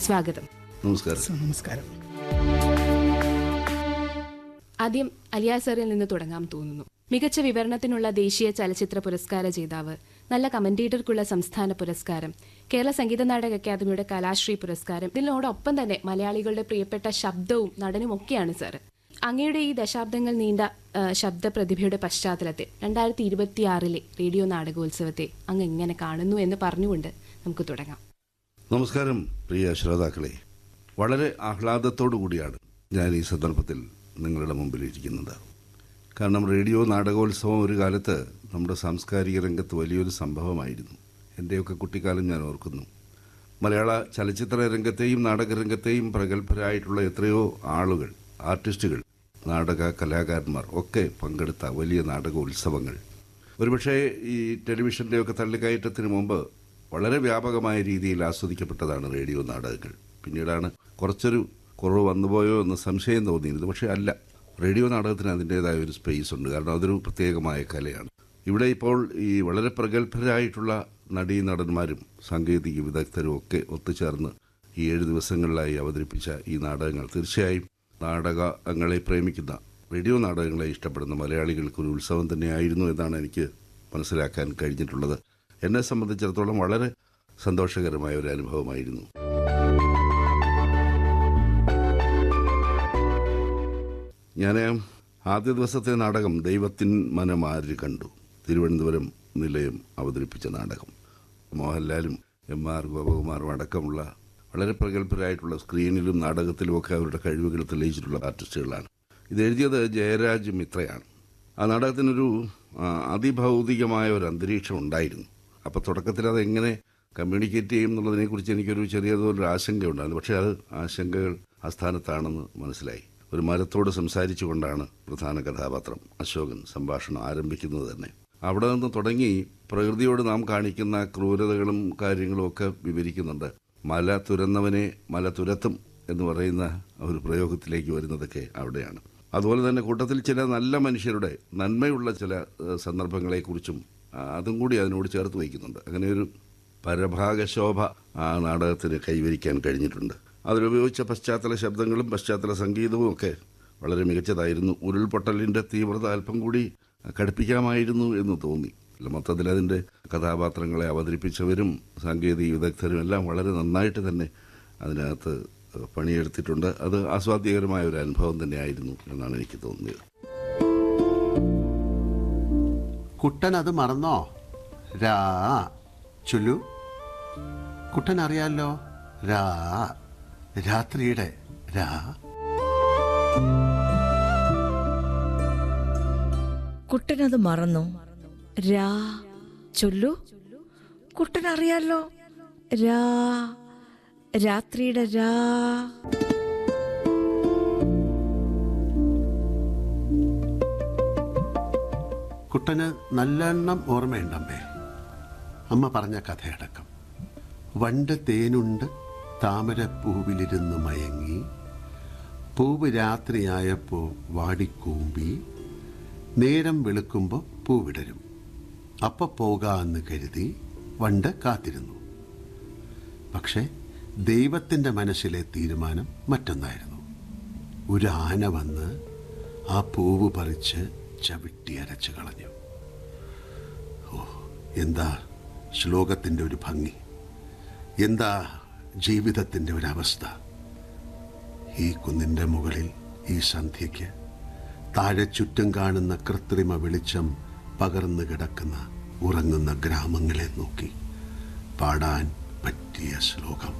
സ്വാഗതം നമസ്കാരം നമസ്കാരം ആദ്യം അലിയാസറിൽ നിന്ന് തുടങ്ങാൻ തോന്നുന്നു മികച്ച വിവരണത്തിനുള്ള ദേശീയ ചലച്ചിത്ര പുരസ്കാര ജേതാവ് നല്ല കമന്റേറ്റർക്കുള്ള സംസ്ഥാന പുരസ്കാരം കേരള സംഗീത നാടക അക്കാദമിയുടെ കലാശ്രീ പുരസ്കാരം ഇതിനോടൊപ്പം തന്നെ മലയാളികളുടെ പ്രിയപ്പെട്ട ശബ്ദവും നടനും ഒക്കെയാണ് സാർ അങ്ങയുടെ ഈ ദശാബ്ദങ്ങൾ നീണ്ട ആ, ശബ്ദ പ്രതിഭയുടെ പശ്ചാത്തലത്തിൽ രണ്ടായിരത്തി ഇരുപത്തിയാറിലെ റേഡിയോ നാടകോത്സവത്തെ അങ്ങ് എങ്ങനെ കാണുന്നു എന്ന് പറഞ്ഞുകൊണ്ട് നമുക്ക് തുടങ്ങാം നമസ്കാരം പ്രിയ ശ്രോതാക്കളെ വളരെ ആഹ്ലാദത്തോടു കൂടിയാണ് ഞാൻ ഈ സന്ദർഭത്തിൽ നിങ്ങളുടെ മുമ്പിൽ ഇരിക്കുന്നത് കാരണം റേഡിയോ നാടകോത്സവം ഒരു കാലത്ത് നമ്മുടെ സാംസ്കാരിക രംഗത്ത് വലിയൊരു സംഭവമായിരുന്നു എൻ്റെയൊക്കെ കുട്ടിക്കാലം ഞാൻ ഓർക്കുന്നു മലയാള ചലച്ചിത്ര രംഗത്തെയും നാടകരംഗത്തെയും പ്രഗത്ഭരായിട്ടുള്ള എത്രയോ ആളുകൾ ആർട്ടിസ്റ്റുകൾ നാടക കലാകാരന്മാർ ഒക്കെ പങ്കെടുത്ത വലിയ നാടകോത്സവങ്ങൾ ഒരുപക്ഷെ ഈ ടെലിവിഷൻ്റെയൊക്കെ തള്ളിക്കയറ്റത്തിന് മുമ്പ് വളരെ വ്യാപകമായ രീതിയിൽ ആസ്വദിക്കപ്പെട്ടതാണ് റേഡിയോ നാടകങ്ങൾ പിന്നീടാണ് കുറച്ചൊരു കുറവ് വന്നുപോയോ എന്ന് സംശയം തോന്നിയിരുന്നത് പക്ഷേ അല്ല റേഡിയോ നാടകത്തിന് അതിൻ്റെതായ ഒരു സ്പേസ് ഉണ്ട് കാരണം അതൊരു പ്രത്യേകമായ കലയാണ് ഇവിടെ ഇപ്പോൾ ഈ വളരെ പ്രഗത്ഭരായിട്ടുള്ള നടീ നടന്മാരും സാങ്കേതിക വിദഗ്ധരും ഒക്കെ ഒത്തുചേർന്ന് ഈ ഏഴ് ദിവസങ്ങളിലായി അവതരിപ്പിച്ച ഈ നാടകങ്ങൾ തീർച്ചയായും നാടകങ്ങളെ പ്രേമിക്കുന്ന റേഡിയോ നാടകങ്ങളെ ഇഷ്ടപ്പെടുന്ന മലയാളികൾക്ക് ഒരു ഉത്സവം തന്നെയായിരുന്നു എന്നാണ് എനിക്ക് മനസ്സിലാക്കാൻ കഴിഞ്ഞിട്ടുള്ളത് എന്നെ സംബന്ധിച്ചിടത്തോളം വളരെ സന്തോഷകരമായ ഒരു അനുഭവമായിരുന്നു ഞാൻ ആദ്യ ദിവസത്തെ നാടകം ദൈവത്തിൻ മനമാര് കണ്ടു തിരുവനന്തപുരം നിലയം അവതരിപ്പിച്ച നാടകം മോഹൻലാലും എം ആർ ഗോപകുമാറും അടക്കമുള്ള വളരെ പ്രഗത്ഭരായിട്ടുള്ള സ്ക്രീനിലും നാടകത്തിലും ഒക്കെ അവരുടെ കഴിവുകൾ തെളിയിച്ചിട്ടുള്ള ആർട്ടിസ്റ്റുകളാണ് ഇത് എഴുതിയത് ജയരാജ് മിത്രയാണ് ആ നാടകത്തിനൊരു ആ, അതിഭൗതികമായ ഒരു അന്തരീക്ഷം ഉണ്ടായിരുന്നു അപ്പോൾ തുടക്കത്തിൽ അത് എങ്ങനെ കമ്മ്യൂണിക്കേറ്റ് ചെയ്യും എന്നുള്ളതിനെക്കുറിച്ച് എനിക്കൊരു ചെറിയതൊരു ആശങ്കയുണ്ടായിരുന്നു പക്ഷേ അത് ആശങ്കകൾ ആസ്ഥാനത്താണെന്ന് മനസ്സിലായി ഒരു മരത്തോട് സംസാരിച്ചുകൊണ്ടാണ് പ്രധാന കഥാപാത്രം അശോകൻ സംഭാഷണം ആരംഭിക്കുന്നത് തന്നെ അവിടെ നിന്ന് തുടങ്ങി പ്രകൃതിയോട് നാം കാണിക്കുന്ന ക്രൂരതകളും കാര്യങ്ങളും ഒക്കെ വിവരിക്കുന്നുണ്ട് മല തുരന്നവനെ മല തുരത്തും എന്ന് പറയുന്ന ഒരു പ്രയോഗത്തിലേക്ക് വരുന്നതൊക്കെ അവിടെയാണ് അതുപോലെ തന്നെ കൂട്ടത്തിൽ ചില നല്ല മനുഷ്യരുടെ നന്മയുള്ള ചില ഏഹ്, സന്ദർഭങ്ങളെക്കുറിച്ചും ആ, അതും കൂടി അതിനോട് ചേർത്ത് വയ്ക്കുന്നുണ്ട് അങ്ങനെ ഒരു പരഭാഗശോഭ ആ നാടകത്തിന് കൈവരിക്കാൻ കഴിഞ്ഞിട്ടുണ്ട് അതിലുപയോഗിച്ച പശ്ചാത്തല ശബ്ദങ്ങളും പശ്ചാത്തല സംഗീതവും ഒക്കെ വളരെ മികച്ചതായിരുന്നു ഉരുൾപൊട്ടലിൻ്റെ തീവ്രത അല്പം കൂടി കടുപ്പിക്കാമായിരുന്നു എന്ന് തോന്നി അല്ല, മൊത്തത്തിൽ അതിൻ്റെ കഥാപാത്രങ്ങളെ അവതരിപ്പിച്ചവരും സാങ്കേതിക വിദഗ്ധരും എല്ലാം വളരെ നന്നായിട്ട് തന്നെ അതിനകത്ത് പണിയെടുത്തിട്ടുണ്ട് അത് ആസ്വാദ്യകരമായ ഒരു അനുഭവം തന്നെയായിരുന്നു എന്നാണ് എനിക്ക് തോന്നിയത് കുട്ടൻ അത് മറന്നോ രാ ചുല്ലു കുട്ടൻ അറിയാലോ രാ രാത്രിയുടെ രാ കുട്ടനത് മറന്നു രാ ചൊല്ലു കുട്ടൻ അറിയാലോ രാ രാത്രിയുടെ രാ കുട്ടന് നല്ലെണ്ണം ഓർമ്മയുണ്ടമ്മേ അമ്മ പറഞ്ഞ കഥയടക്കം വണ്ട് തേനുണ്ട് താമരപ്പൂവിലിരുന്ന് മയങ്ങി പൂവ് രാത്രിയായപ്പോൾ വാടിക്കൂമ്പി നേരം വെളുക്കുമ്പോൾ പൂവിടരും അപ്പ പോകാമെന്ന് കരുതി വണ്ട് കാത്തിരുന്നു പക്ഷേ ദൈവത്തിൻ്റെ മനസ്സിലെ തീരുമാനം മറ്റൊന്നായിരുന്നു ഒരു ആന വന്ന് ആ പൂവ് പറിച്ച് ചവിട്ടി അരച്ചു കളഞ്ഞു ഓ എന്താ ശ്ലോകത്തിൻ്റെ ഒരു ഭംഗി എന്താ ജീവിതത്തിൻ്റെ ഒരവസ്ഥ ഈ കുന്നിൻ്റെ മുകളിൽ ഈ സന്ധ്യയ്ക്ക് താഴെ ചുറ്റും കാണുന്ന കൃത്രിമ വെളിച്ചം പകർന്നു കിടക്കുന്ന ഉറങ്ങുന്ന ഗ്രാമങ്ങളെ നോക്കി പാടാൻ പറ്റിയ ശ്ലോകം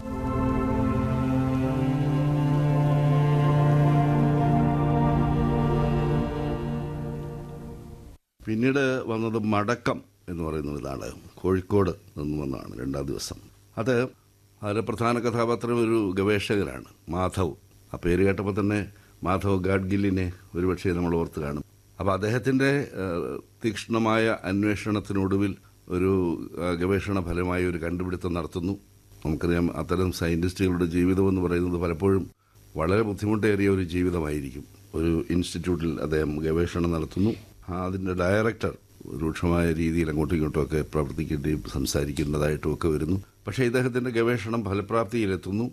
പിന്നീട് വന്നത് മടക്കം എന്ന് പറയുന്ന ഒരു നാടകം കോഴിക്കോട് നിന്ന് വന്നതാണ് രണ്ടാം ദിവസം അത് അതിലെ പ്രധാന കഥാപാത്രം ഒരു ഗവേഷകനാണ് മാധവ് ആ പേര് കേട്ടപ്പോൾ തന്നെ മാധവ് ഗാഡ്ഗില്ലിനെ ഒരുപക്ഷെ നമ്മൾ ഓർത്ത് കാണും അപ്പോൾ അദ്ദേഹത്തിൻ്റെ ഏഹ്, തീക്ഷ്ണമായ അന്വേഷണത്തിനൊടുവിൽ ഒരു ആ, ഗവേഷണ ഫലമായി ഒരു കണ്ടുപിടുത്തം നടത്തുന്നു നമുക്കറിയാം അത്തരം സയൻറ്റിസ്റ്റുകളുടെ ജീവിതം എന്ന് പറയുന്നത് പലപ്പോഴും വളരെ ബുദ്ധിമുട്ടേറിയ ഒരു ജീവിതമായിരിക്കും ഒരു ഇൻസ്റ്റിറ്റ്യൂട്ടിൽ അദ്ദേഹം ഗവേഷണം നടത്തുന്നു ആ, അതിൻ്റെ ഡയറക്ടർ രൂക്ഷമായ രീതിയിൽ അങ്ങോട്ടും ഇങ്ങോട്ടും ഒക്കെ പ്രവർത്തിക്കേണ്ടിയും സംസാരിക്കേണ്ടതായിട്ടും ഒക്കെ വരുന്നു പക്ഷേ ഇദ്ദേഹത്തിൻ്റെ ഗവേഷണം ഫലപ്രാപ്തിയിലെത്തുന്നു